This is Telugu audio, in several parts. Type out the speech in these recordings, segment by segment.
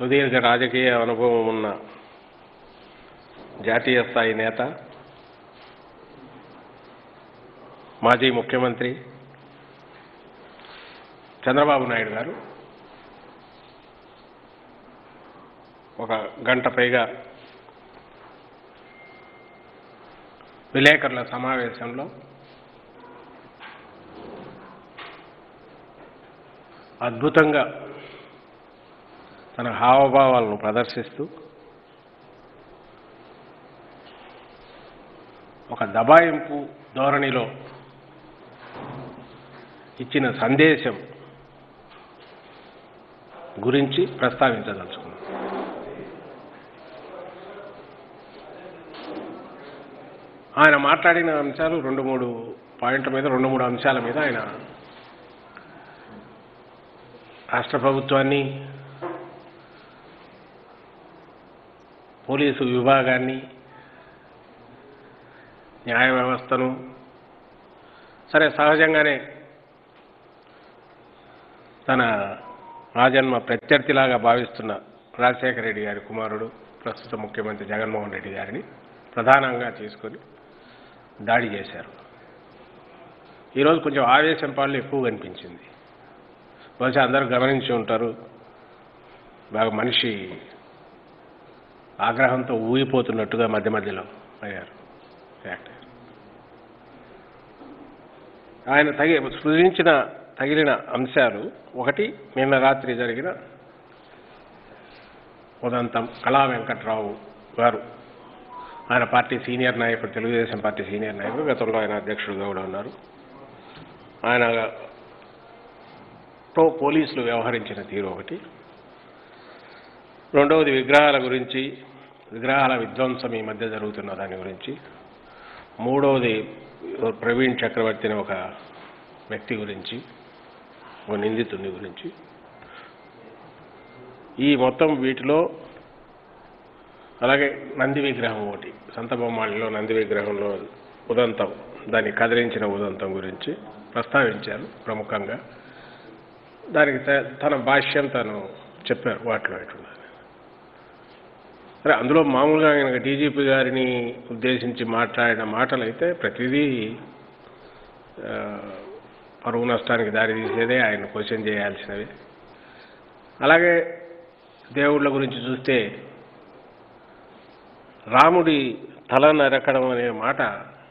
సుదీర్ఘ రాజకీయ అనుభవం ఉన్న జాతీయ స్థాయి నేత మాజీ ముఖ్యమంత్రి చంద్రబాబు నాయుడు గారు ఒక గంట పైగా విలేకరుల సమావేశంలో అద్భుతంగా తన హావభావాలను ప్రదర్శిస్తూ ఒక దబాయింపు ధోరణిలో ఇచ్చిన సందేశం గురించి ప్రస్తావించదలుచుకున్నాను ఆయన మాట్లాడిన అంశాలు రెండు మూడు పాయింట్ల మీద రెండు మూడు అంశాల మీద ఆయన రాష్ట్ర ప్రభుత్వాన్ని పోలీసు విభాగాన్ని న్యాయ వ్యవస్థను సరే సహజంగానే తన రాజన్మ ప్రత్యర్థిలాగా భావిస్తున్న రాజశేఖర రెడ్డి గారి కుమారుడు ప్రస్తుత ముఖ్యమంత్రి జగన్మోహన్ రెడ్డి గారిని ప్రధానంగా తీసుకొని దాడి చేశారు ఈరోజు కొంచెం ఆవేశం పాళ్ళు ఎక్కువ కనిపించింది బహుశా అందరూ గమనించి ఉంటారు బాగా మనిషి ఆగ్రహంతో ఊగిపోతున్నట్టుగా మధ్య మధ్యలో అయ్యారు యాక్ట్ ఆయన తగి సృజించిన తగిలిన అంశాలు ఒకటి నిన్న రాత్రి జరిగిన ఉదంతం కళా వెంకట్రావు గారు ఆయన పార్టీ సీనియర్ నాయకుడు తెలుగుదేశం పార్టీ సీనియర్ నాయకుడు గతంలో ఆయన అధ్యక్షుడుగా కూడా ఉన్నారు ఆయన తో పోలీసులు వ్యవహరించిన తీరు ఒకటి రెండవది విగ్రహాల గురించి విగ్రహాల విధ్వంసం ఈ మధ్య జరుగుతున్న దాని గురించి మూడవది ప్రవీణ్ చక్రవర్తి అనే ఒక వ్యక్తి గురించి ఒక నిందితుని గురించి ఈ మొత్తం వీటిలో అలాగే నంది విగ్రహం ఒకటి సంతబొమ్మాళిలో నంది విగ్రహంలో ఉదంతం దాన్ని కదిలించిన ఉదంతం గురించి ప్రస్తావించారు ప్రముఖంగా దానికి త- తన భాష్యం తను చెప్పారు వాటిలో ఎట్లున్నది సరే అందులో మామూలుగా ఆయన డీజీపీ గారిని ఉద్దేశించి మాట్లాడిన మాటలు అయితే ప్రతిదీ ఆ, పరువు నష్టానికి దారి తీసేదే ఆయన క్వశ్చన్ చేయాల్సినవి అలాగే దేవుళ్ళ గురించి చూస్తే రాముడి తల నరకడం అనే మాట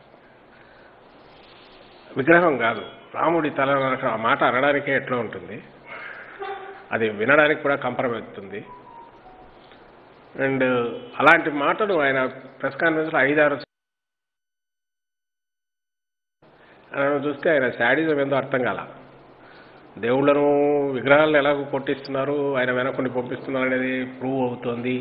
విగ్రహం కాదు రాముడి తల నరకడం ఆ మాట అనడానికే ఎట్లా ఉంటుంది అది వినడానికి కూడా కంపరమెత్తుంది అండ్ అలాంటి మాటలు ఆయన ప్రెస్ కాన్ఫరెన్స్లో ఐదారు ఆయన చూస్తే ఆయన శాడిజం ఏందో అర్థం కాల దేవుళ్ళను విగ్రహాలను ఎలా కొట్టిస్తున్నారు ఆయన వెనకొని పంపిస్తున్నారు అనేది ప్రూవ్ అవుతోంది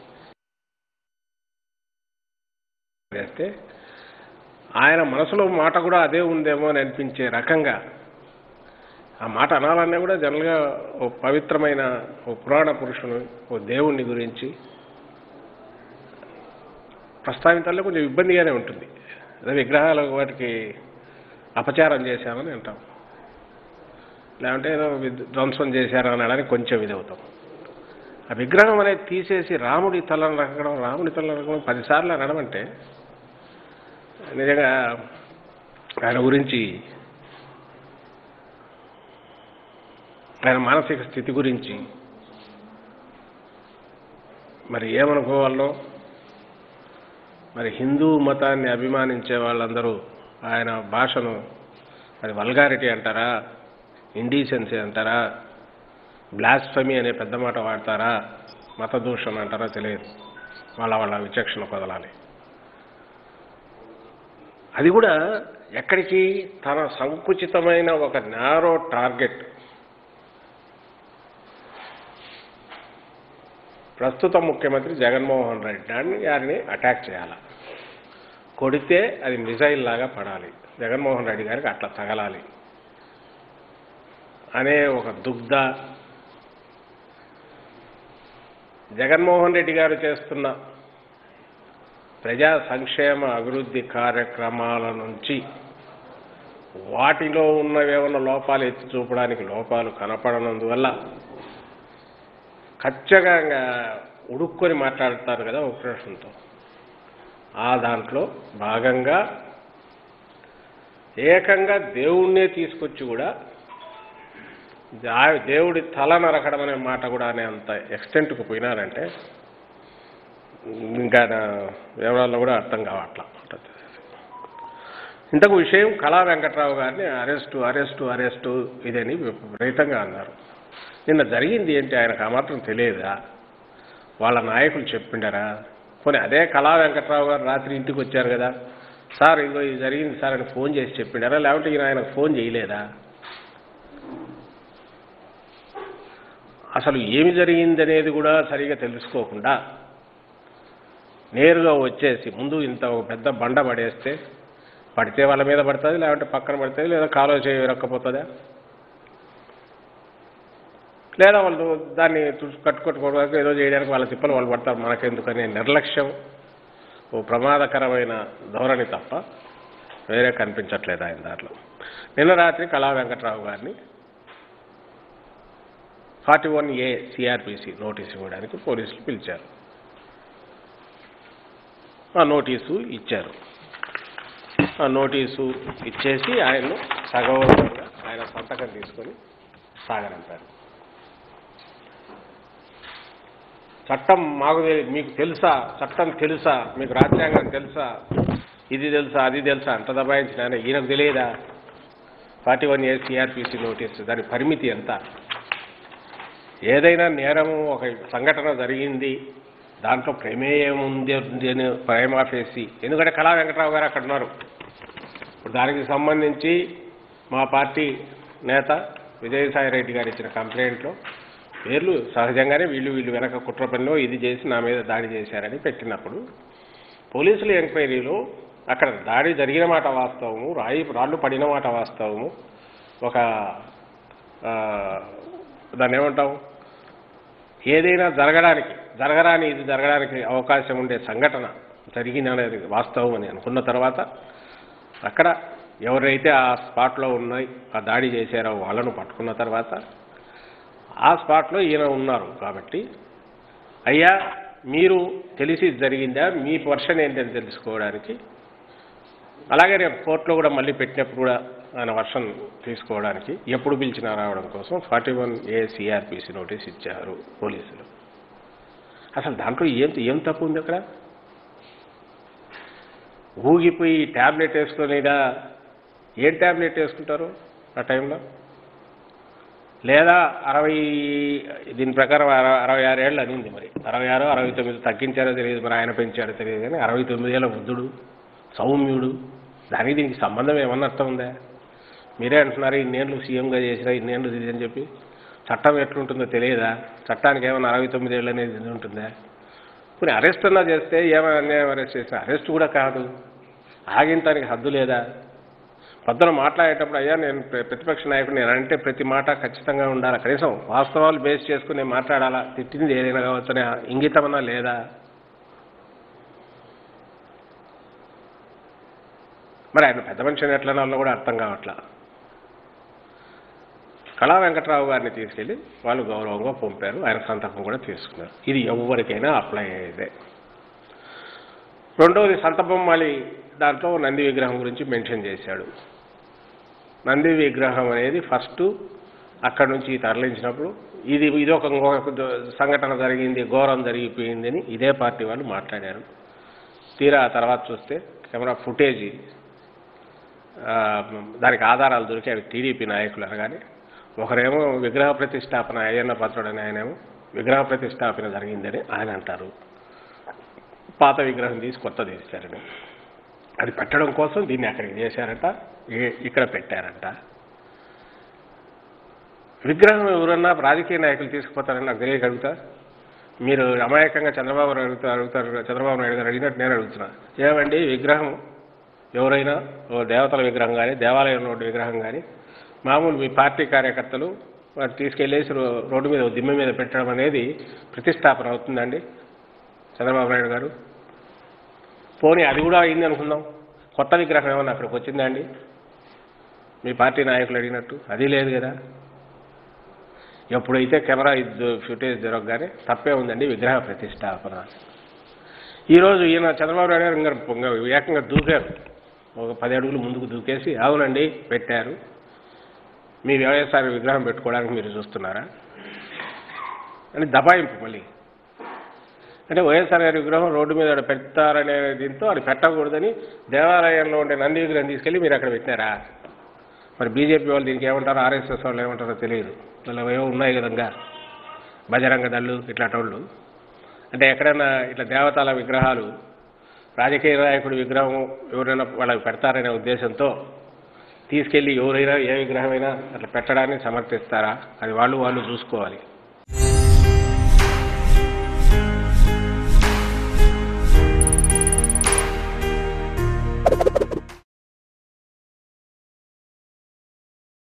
చేస్తే ఆయన మనసులో మాట కూడా అదే ఉందేమో అని అనిపించే రకంగా ఆ మాట అనాలన్నా కూడా జనరల్గా ఓ పవిత్రమైన ఓ పురాణ పురుషుని ఓ దేవుణ్ణి గురించి ప్రస్తావించాలంటే కొంచెం ఇబ్బందిగానే ఉంటుంది అదే విగ్రహాల వాటికి అపచారం చేశామని అంటాం లేదంటే ఏదో విద్- ధ్వంసం చేశారు అనడానికి కొంచెం ఇది అవుతాం ఆ విగ్రహం అనేది తీసేసి రాముడి తలను రకడం రాముడి తలను రకడం పదిసార్లు అనడం అంటే నిజంగా ఆయన గురించి ఆయన మానసిక స్థితి గురించి మరి ఏమనుకోవాలో మరి హిందూ మతాన్ని అభిమానించే వాళ్ళందరూ ఆయన భాషను అది వల్గారిటీ అంటారా ఇండీసెన్సీ అంటారా బ్లాస్ఫమీ అనే పెద్ద మాట వాడతారా మత దూషణ అంటారా తెలియదు వాళ్ళ వాళ్ళ విచక్షణ కొదలాలి అది కూడా ఎక్కడికి తన సంకుచితమైన ఒక నారో టార్గెట్ ప్రస్తుత ముఖ్యమంత్రి జగన్మోహన్ రెడ్డి గారిని అటాక్ చేయాలి కొడితే అది మిజైల్ లాగా పడాలి జగన్మోహన్ రెడ్డి గారికి అట్లా తగలాలి అనే ఒక దుగ్ధ జగన్మోహన్ రెడ్డి గారు చేస్తున్న ప్రజా సంక్షేమ అభివృద్ధి కార్యక్రమాల నుంచి వాటిలో ఉన్నవేమన్నా లోపాలు ఎత్తి చూపడానికి లోపాలు కనపడనందువల్ల ఖచ్చితంగా ఇంకా ఉడుక్కొని మాట్లాడతారు కదా ఉక్రోషంతో ఆ దాంట్లో భాగంగా ఏకంగా దేవుణ్ణే తీసుకొచ్చి కూడా దా- దేవుడి తల నరకడం అనే మాట కూడా అనే అంత ఎక్స్టెంట్కు పోయినారంటే ఇంకా నా వివరాల్లో కూడా అర్థం కావట్లా ఇంతకు విషయం కళా వెంకట్రావు గారిని అరెస్టు అరెస్టు అరెస్టు ఇదని విపరీతంగా అన్నారు నిన్న జరిగింది ఏంటి ఆయనకు ఆ మాత్రం తెలియదా వాళ్ళ నాయకులు చెప్పిండారా పోనీ అదే కళా వెంకట్రావు గారు రాత్రి ఇంటికి వచ్చారు కదా సార్ ఇదిగో ఇది జరిగింది సార్ అని ఫోన్ చేసి చెప్పిండారా లేకపోతే ఈయన ఆయనకు ఫోన్ చేయలేదా అసలు ఏమి జరిగిందనేది కూడా సరిగా తెలుసుకోకుండా నేరుగా వచ్చేసి ముందు ఇంత ఒక పెద్ద బండ పడేస్తే పడితే వాళ్ళ మీద పడుతుంది లేదంటే పక్కన పడుతుంది లేదా కాలువ చేయి రక్కపోతుందా లేదా వాళ్ళు దాన్ని తుడుచు కట్టుకొట్టుకోవడానికి ఏదో చేయడానికి వాళ్ళ తిప్పలు వాళ్ళు పడతారు మనకెందుకనే నిర్లక్ష్యం ఓ ప్రమాదకరమైన ధోరణి తప్ప వేరే కనిపించట్లేదు ఆయన దాంట్లో నిన్న రాత్రి కళా వెంకట్రావు గారిని forty one A CrPC notice ఇవ్వడానికి పోలీసులు పిలిచారు ఆ నోటీసు ఇచ్చారు ఆ నోటీసు ఇచ్చేసి ఆయన్ను సగౌరవంగా ఆయన సంతకం తీసుకొని సాగనంపారు చట్టం మాకు తెలి- మీకు తెలుసా చట్టం తెలుసా మీకు రాజ్యాంగం తెలుసా ఇది తెలుసా అది తెలుసా అంత దబాయించిన ఆయన ఈయనకు తెలియదా forty one A CrPC notice దాని పరిమితి ఎంత ఏదైనా నేరము ఒక సంఘటన జరిగింది దాంట్లో ప్రమేయం ఉంది ఉంది అని ప్రేమాఫేసి ఎందుకంటే కళా వెంకటరావు గారు అక్కడ ఉన్నారు ఇప్పుడు దానికి సంబంధించి మా పార్టీ నేత విజయసాయి రెడ్డి గారు ఇచ్చిన కంప్లైంట్లో పేర్లు సహజంగానే వీళ్ళు వీళ్ళు వెనక కుట్ర పనిలో ఇది చేసి నా మీద దాడి చేశారని పెట్టినప్పుడు పోలీసుల ఎంక్వైరీలో అక్కడ దాడి జరిగిన మాట వాస్తవము రాయి రాళ్ళు పడిన మాట వాస్తవము ఒక ఆ, దాన్ని ఏమంటాం ఏదైనా జరగడానికి జరగరాని ఇది జరగడానికి అవకాశం ఉండే సంఘటన జరిగిందనేది వాస్తవం అని అనుకున్న తర్వాత అక్కడ ఎవరైతే ఆ స్పాట్లో ఉన్నాయి ఆ దాడి చేశారో వాళ్ళను పట్టుకున్న తర్వాత ఆ స్పాట్లో ఈయన ఉన్నారు కాబట్టి అయ్యా మీరు తెలిసి జరిగిందా మీ వర్షన్ ఏంటని తెలుసుకోవడానికి అలాగే రేపు కోర్టులో కూడా మళ్ళీ పెట్టినప్పుడు కూడా ఆయన వర్షన్ తీసుకోవడానికి ఎప్పుడు పిలిచినా రావడం కోసం forty one A CrPC notice ఇచ్చారు పోలీసులు అసలు దాంట్లో ఏం ఏం తప్పు ఉంది అక్కడ ఊగిపోయి ట్యాబ్లెట్ వేసుకునేదా ఏం ట్యాబ్లెట్ వేసుకుంటారు ఆ టైంలో లేదా అరవై దీని ప్రకారం అర- అరవై ఆరు ఏళ్ళు అనింది మరి అరవై ఆరు అరవై తొమ్మిది తగ్గించారో తెలియదు మరి ఆయన పెంచారో తెలియదు కానీ అరవై తొమ్మిది ఏళ్ళ వృద్ధుడు సౌమ్యుడు దానికి దీనికి సంబంధం ఏమన్నా అర్థం ఉందా మీరే అంటున్నారు ఇన్నేళ్ళు సీఎంగా చేసిన ఇన్నేళ్ళు ఇది అని చెప్పి చట్టం ఎట్లుంటుందో తెలియదా చట్టానికి ఏమైనా అరవై తొమ్మిది ఏళ్ళు అనేది ఇది ఉంటుందా ఇప్పుడు అరెస్ట్ అన్నా చేస్తే ఏమైనా అన్యాయం అరెస్ట్ చేసిన అరెస్ట్ కూడా కాదు ఆగింటానికి హద్దు లేదా పొద్దున మాట్లాడేటప్పుడు అయ్యా నేను ప్ర- ప్రతిపక్ష నాయకుడు నేను అంటే ప్రతి మాట ఖచ్చితంగా ఉండాలి కనీసం వాస్తవాలు బేస్ చేసుకుని నేను మాట్లాడాలా తిట్టింది ఏదైనా కావచ్చు అనే ఇంగితమన్నా లేదా మరి ఆయన పెద్ద మనిషిని ఎట్లా అనాలో కూడా అర్థం కావట్లా కళా వెంకట్రావు గారిని తీసుకెళ్లి వాళ్ళు గౌరవంగా పంపారు ఆయన సంతకం కూడా తీసుకున్నారు ఇది ఎవరికైనా అప్లై అయ్యేదే రెండవది సంతబొమ్మాలి దాంట్లో నంది విగ్రహం గురించి మెన్షన్ చేశాడు నంది విగ్రహం అనేది ఫస్ట్ అక్కడ నుంచి తరలించినప్పుడు ఇది ఇది ఒక ఇంకొక సంఘటన జరిగింది ఘోరం జరిగిపోయిందని ఇదే పార్టీ వాళ్ళు మాట్లాడారు తీరా ఆ తర్వాత చూస్తే కెమెరా ఫుటేజీ ఆ, దానికి ఆధారాలు దొరికి అవి టీడీపీ నాయకులు అనగానే ఒకరేమో విగ్రహ ప్రతిష్టాపన అయ్యన్న పత్రుడు అని ఆయనేమో విగ్రహ ప్రతిష్టాపన జరిగిందని ఆయన అంటారు పాత విగ్రహం తీసి కొత్త తీశారని అది పెట్టడం కోసం దీన్ని అక్కడికి చేశారట ఈ- ఇక్కడ పెట్టారంట విగ్రహం ఎవరన్నా రాజకీయ నాయకులు తీసుకుపోతారని నాకు తెలియక అడుగుతా మీరు అమాయకంగా చంద్రబాబు నాయుడు అడుగుతారు అడుగుతారు చంద్రబాబు నాయుడు గారు అడిగినట్టు నేను అడుగుతున్నా ఏమండి విగ్రహం ఎవరైనా ఓ దేవతల విగ్రహం కానీ దేవాలయంలో ఉండే విగ్రహం కానీ మామూలు మీ పార్టీ కార్యకర్తలు వారు తీసుకెళ్లేసి రో- రోడ్డు మీద ఓ దిమ్మె మీద పెట్టడం అనేది ప్రతిష్టాపన అవుతుందండి చంద్రబాబు నాయుడు గారు పోనీ అది కూడా అయింది అనుకుందాం కొత్త విగ్రహం ఏమన్నా అక్కడికి వచ్చిందా అండి మీ పార్టీ నాయకులు అడిగినట్టు అది లేదు కదా ఎప్పుడైతే కెమెరా ఇది ఫుటేజ్ దొరకగానే తప్పే ఉందండి విగ్రహ ప్రతిష్టాపన ఈరోజు ఈయన చంద్రబాబు నాయుడు గారు ఇంకా ఇంకా ఏకంగా దూకారు ఒక పది అడుగులు ముందుకు దూకేసి అవునండి పెట్టారు మీ వైఎస్ఆర్ విగ్రహం పెట్టుకోవడానికి మీరు చూస్తున్నారా అని దబాయింపు మళ్ళీ అంటే వైఎస్ఆర్ గారి విగ్రహం రోడ్డు మీద ఆడ పెడతారనే దీంతో అది పెట్టకూడదని దేవాలయంలో ఉండే నంది విగ్రహం తీసుకెళ్ళి మీరు అక్కడ పెట్టారా మరి బీజేపీ వాళ్ళు దీనికి ఏమంటారో ఆర్ఎస్ఎస్ వాళ్ళు ఏమంటారో తెలియదు వాళ్ళ ఏవో ఉన్నాయి కదంగా బజరంగ దళ్ళు ఇట్లాంటి వాళ్ళు అంటే ఎక్కడైనా ఇట్లా దేవతల విగ్రహాలు రాజకీయ నాయకుడి విగ్రహం ఎవరైనా వాళ్ళకి పెడతారనే ఉద్దేశంతో తీసుకెళ్ళి ఎవరైనా ఏ విగ్రహమైనా అట్లా పెట్టడాన్ని సమర్థిస్తారా అది వాళ్ళు వాళ్ళు చూసుకోవాలి